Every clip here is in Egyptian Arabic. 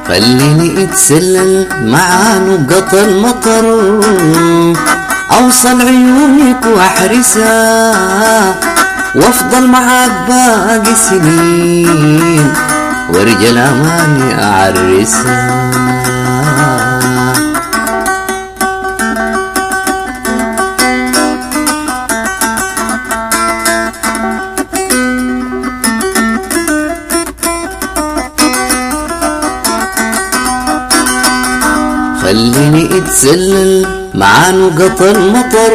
خليني اتسلل مع نقط المطر اوصل عيونك واحرسها وافضل معاك باقي سنين وارجى الاماني اعرسها خليني اتسلل مع نقط المطر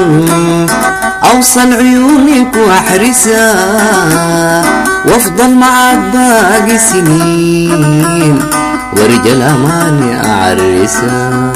اوصل عيونك واحرسها وافضل معاك باقي سنين وارجى الاماني اعرسها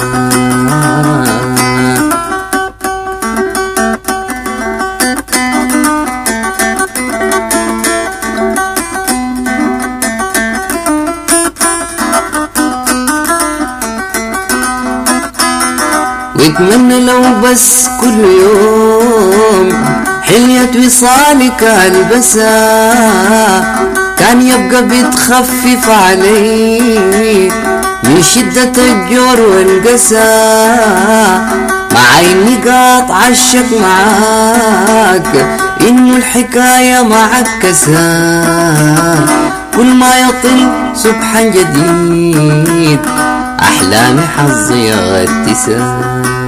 واتمنى لو بس كل يوم حلية وصالك البسها كان يبقى بتخفف علي من شدة الجور والقسى مع اني قاطع الشك معاك انه الحكاية معكسة كل ما يطل سبحان جديد أحلامي حظي غتسا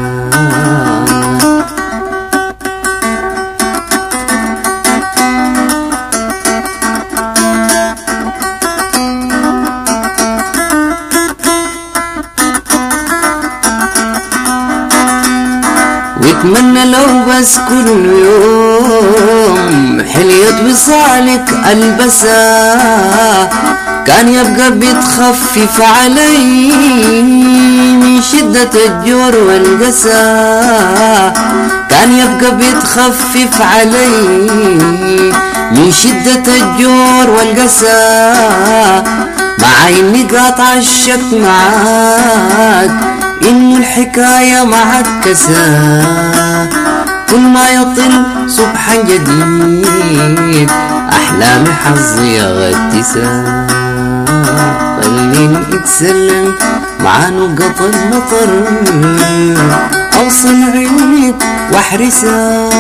واتمنى لو بس كل يوم حلية وصالك البسها كان يبقى بتخفف علي من شدة الجور والقسى كان يبقى بتخفف علي من شدة الجور والقسى مع اني قاطع الشك معاك إن الحكاية معكسة كل ما يطل صبحا جديد أحلامي حظي غتسا خليني اتسلم مع نقط المطر أوصل عيونك واحرسها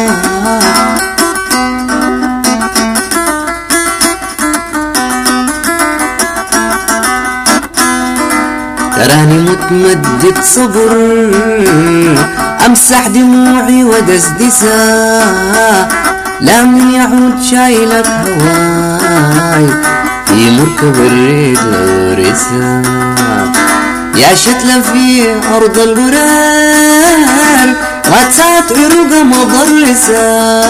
تراني متمدد صبر امسح دموعي ودسدسها لا من يعود شايلك هواي في مركب الريد لورسا يا شتلة في أرض القرار غطسات عروقة مضرسة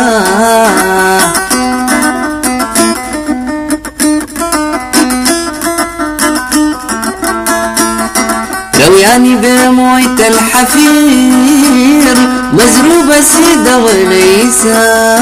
روياني بموية الحفير مزروبة سيدة وليسا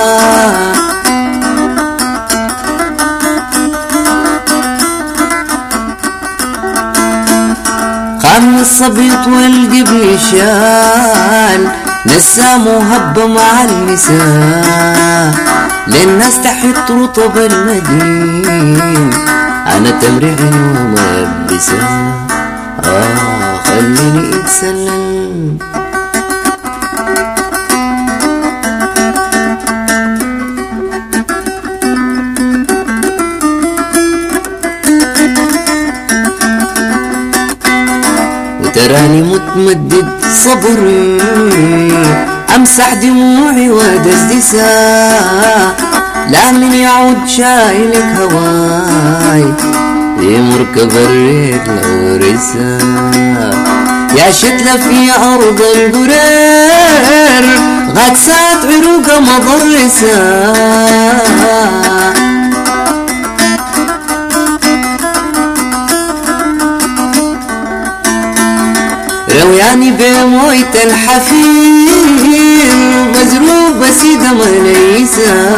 خام الصبيط والقبل شال نسام وهب مع النساء للناس تحت رطب المدين أنا تمرع وملبسة آه خليني اتسلل وتراني متمدد صبر امسح دموعي وادسدسها لا من يعود شايلك هواي في مركب الريح لو رسا يا شتلة في أرض القرير غطسات عروقة مضرسة روياني بموية الحفير مزروب بسيدة مليسة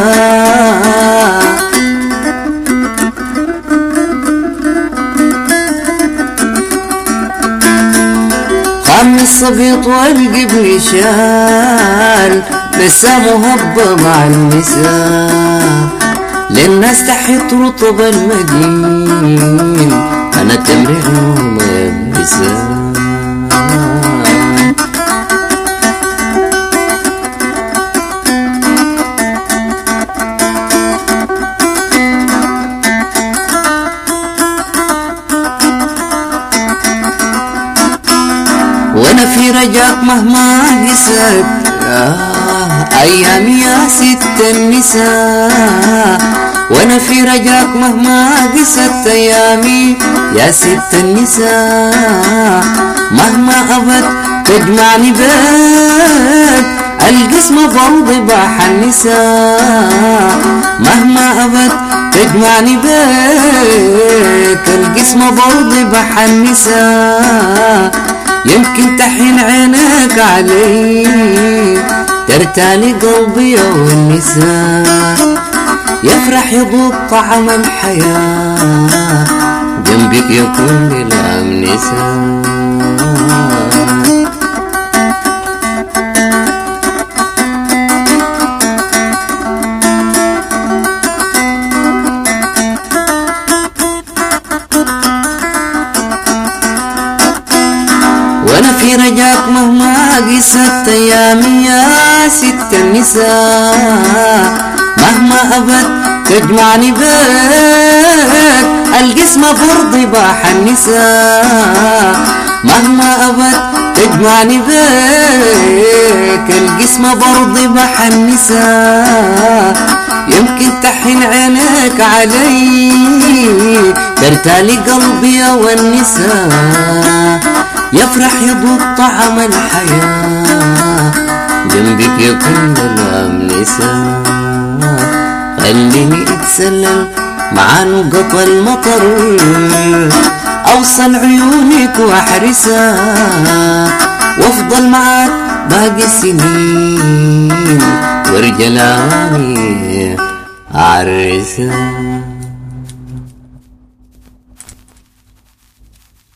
خام الصبيط والقبل شال لسه مهبة مع النساء للناس تحت رطب المدين أنا تمر عمري بسام وانا في رجاك مهما قست آه ايام يا ست النساء وانا في رجاك مهما قست ايامي يا ست النساء مهما ابد تجمعني بك القسم برضي باح النساء مهما ابد تجمعني بك القسم برضي باح النساء يمكن تحين عينك علي ترتالي قلبي والنساء يفرح يذوق طعم الحياة جنبك يكون للعم نساء وانا في رجاك مهما قست ايامي يا ست النساء مهما ابد تجمعني بك القسم برضي باح النساء مهما ابد تجمعني بك القسم برضي باح النساء يمكن تحن عينك علي ترتالي قلبي والنساء يفرح يذوق طعم الحياة جنبك يكون الأم نساء خليني اتسلل مع نقط المطر اوصل عيونك واحرسها وافضل معك باقي السنين ورجلاني عرسها